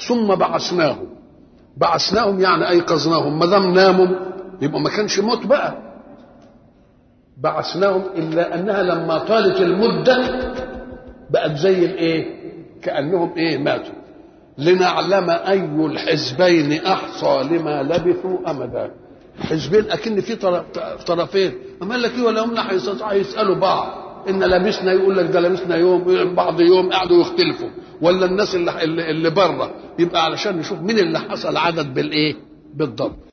ثم بعثناهم بعثناهم يعني ايقظناهم ما دام ناموا يبقى ما كانش موت بقى بعثناهم الا انها لما طالت المده بقت زي الايه كانهم ايه ماتوا لنعلم اي الحزبين احصى لما لبثوا امدا حزبين اكن في طرفين اما قال لك ايه ولا هم هيسالوا بعض ان لبسنا يقول لك ده لبسنا يوم بعض يوم قعدوا يختلفوا ولا الناس اللي اللي بره يبقى علشان نشوف مين اللي حصل عدد بالايه بالضبط